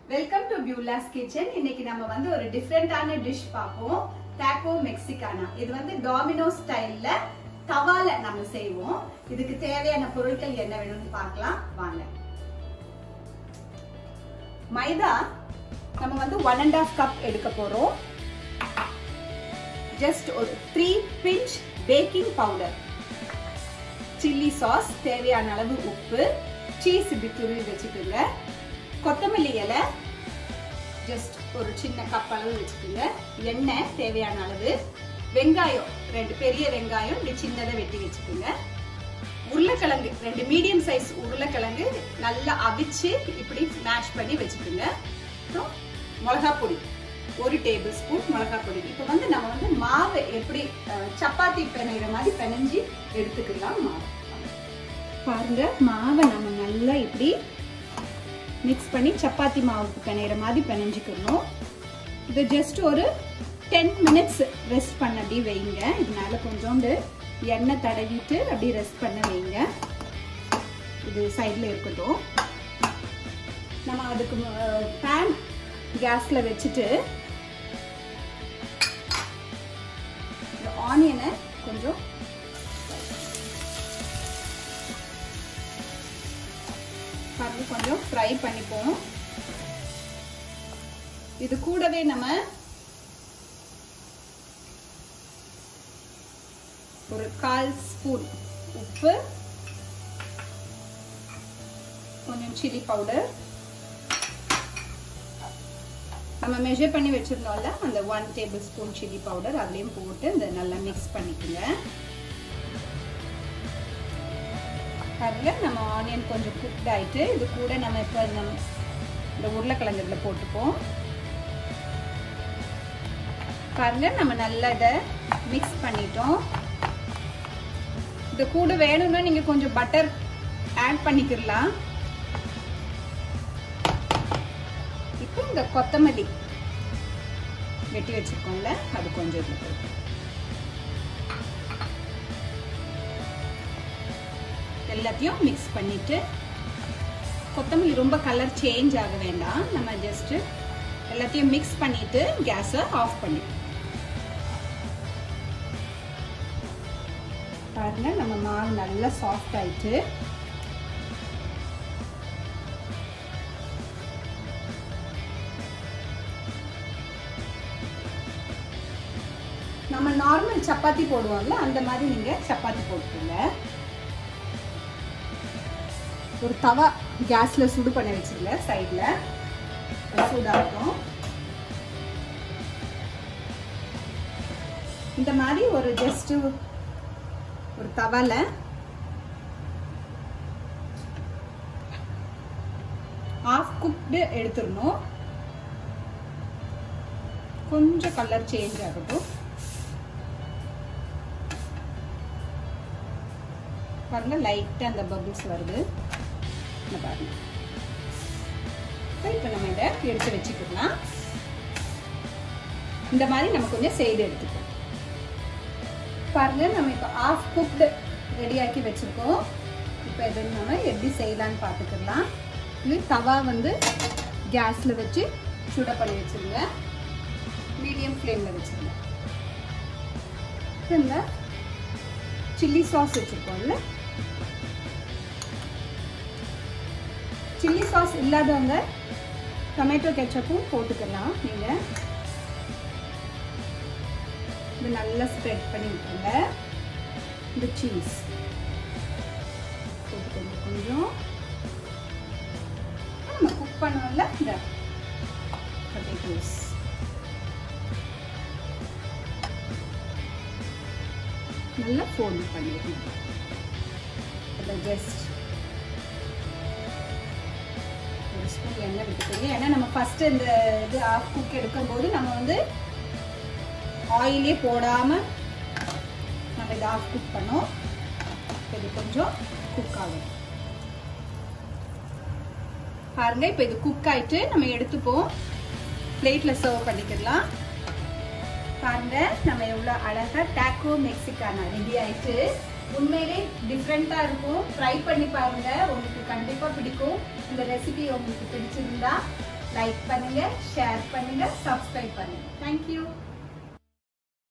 welcome to பியூலாஸ் kitchen இன்னைக்கு நம்ம வந்து ஒரு டிஃப்ரெண்டான டிஷ் பார்ப்போம் டாக்கோ மெக்சிகானா இது வந்து டாமினோ ஸ்டைல்ல தவால நம்ம செய்வோம் இதுக்கு தேவையான பொருட்கள் என்ன வேணும்னு பார்க்கலாம் வாங்க மைதா நம்ம வந்து ஒன் அண்ட் ஆஃப் கப் எடுக்க போறோம் ஜஸ்ட் ஒரு three pinch baking powder chilli sauce தேவையான அளவு உப்பு சீஸ் இப்படி துருவி வச்சுக்கோங்க கொத்தமல்லி இலை ஜஸ்ட் ஒரு சின்ன கப் அளவு வச்சுக்கோங்க எண்ணெய் தேவையான அளவு வெங்காயம் ரெண்டு பெரிய வெங்காயம் இப்படி சின்னதை வெட்டி வச்சுக்கோங்க உருளைக்கிழங்கு ரெண்டு மீடியம் சைஸ் உருளைக்கிழங்கு நல்லா அவிச்சு இப்படி மேஷ் பண்ணி வச்சுக்கோங்க அப்புறம் மிளகா பொடி ஒரு டேபிள் ஸ்பூன் மிளகா பொடி இப்போ வந்து நம்ம வந்து மாவு எப்படி சப்பாத்தி பிணைகிற மாதிரி பிணைஞ்சி எடுத்துக்கலாம் மாவு பாருங்க மாவை நம்ம நல்லா இப்படி மிக்ஸ் பண்ணி சப்பாத்தி மாவுக்கு பிணைகிற மாதிரி பிணைஞ்சிக்கணும் இது ஜஸ்ட் ஒரு டென் மினிட்ஸ் ரெஸ்ட் பண்ண அப்படி வைங்க இதனால கொஞ்சோண்டு எண்ணெய் தடவிட்டு அப்படி ரெஸ்ட் பண்ண வைங்க இது சைடில் இருக்கட்டும் நம்ம அதுக்கு பேன் கேஸ்ல வச்சுட்டு இந்த ஆனியனை கொஞ்சம் பாருங்க கொஞ்சம் ஃப்ரை பண்ணிப்போம் இது கூடவே நம்ம ஒரு கால் ஸ்பூன் உப்பு கொஞ்சம் சில்லி பவுடர் நம்ம மெஷர் பண்ணி வச்சிருந்தோம்ல அந்த one tablespoon chilli powder அதுலேயும் போட்டு இந்த நல்லா மிக்ஸ் பண்ணிக்கோங்க பாருங்க நம்ம ஆனியன் கொஞ்சம் குக்ட் ஆயிட்டு இது கூட நம்ம இப்போ இந்த உருளைக்கிழங்கு இதில் போட்டுப்போம் பாருங்க நம்ம நல்லா இதை மிக்ஸ் பண்ணிட்டோம் இது கூட வேணும்னா நீங்க கொஞ்சம் பட்டர் ஆட் பண்ணிக்கலாம் இப்போ இந்த கொத்தமல்லி வெட்டி வச்சிருக்கோம்ல அது கொஞ்சம் இதில் போட்டு எல்லாத்தையும் மிக்ஸ் பண்ணிட்டு கொத்தமல்லி ரொம்ப கலர் சேஞ்ச் ஆக வேண்டாம் நம்ம ஜஸ்ட் எல்லாத்தையும் மிக்ஸ் பண்ணிட்டு கேஸை ஆஃப் பண்ணி பாருங்க நம்ம மாவு நல்லா சாஃப்ட் ஆயிட்டு நம்ம நார்மல் சப்பாத்தி போடுவோம்ல அந்த மாதிரி நீங்க சப்பாத்தி போட்டுக்கோங்க ஒரு தவா கேஸ்ல சுடு பண்ண வச்சிருங்க சைட்ல சூடாகட்டும் இந்த மாதிரி ஒரு ஜஸ்ட் ஒரு தவால ஆஃப் குக்டு எடுத்துடணும் கொஞ்சம் கலர் சேஞ்ச் ஆகட்டும் பாருங்க லைட்டாக அந்த பபிள்ஸ் வருது பாருங்க இப்போ நம்ம இதை எடுத்து வச்சுக்கலாம் இந்த மாதிரி நம்ம கொஞ்சம் செய்து எடுத்துக்கோம் பாருங்க நம்ம இப்போ ஆஃப் குக்டு ரெடியாக்கி வச்சுருக்கோம் இப்போ இதை நம்ம எப்படி செய்யலான்னு பார்த்துக்கலாம் இது தவா வந்து கேஸில் வச்சு சுட பண்ணி வச்சுருங்க மீடியம் ஃப்ளேமில் வச்சுருங்க இந்த சில்லி சாஸ் வச்சுருக்கோம்ல சில்லி சாஸ் இல்லாதவங்க டொமேட்டோ கெச்சப்பும் போட்டுக்கலாம் நீங்கள் இது நல்லா ஸ்ப்ரெட் பண்ணி விட்டுருங்க இந்த சீஸ் போட்டுக்கோங்க கொஞ்சம் நம்ம குக் பண்ணுவோம்ல இந்த பொட்டேட்டோஸ் நல்லா ஃபோல்ட் பண்ணிடணும் அதை ஜஸ்ட் ஒரு ஸ்பூன் எண்ணெய் விட்டுக்கோங்க ஏன்னா நம்ம ஃபஸ்ட்டு இந்த இது ஆஃப் குக் எடுக்கும்போது நம்ம வந்து ஆயிலே போடாமல் நம்ம இதை ஆஃப் குக் பண்ணோம் இது கொஞ்சம் குக் ஆகும் பாருங்க இப்போ இது குக் ஆயிட்டு நம்ம எடுத்துப்போம் பிளேட்டில் சர்வ் பண்ணிக்கலாம் பாருங்க நம்ம எவ்வளோ அழகா டாக்கோ மெக்சிகானா ரெடி ஆயிட்டு உண்மையிலே டிஃப்ரெண்டா இருக்கும் ட்ரை பண்ணி பாருங்க உங்களுக்கு கண்டிப்பா பிடிக்கும் இந்த ரெசிபி உங்களுக்கு பிடிச்சிருந்தா லைக் பண்ணுங்க ஷேர் பண்ணுங்க சப்ஸ்கிரைப் பண்ணுங்க தேங்க்யூ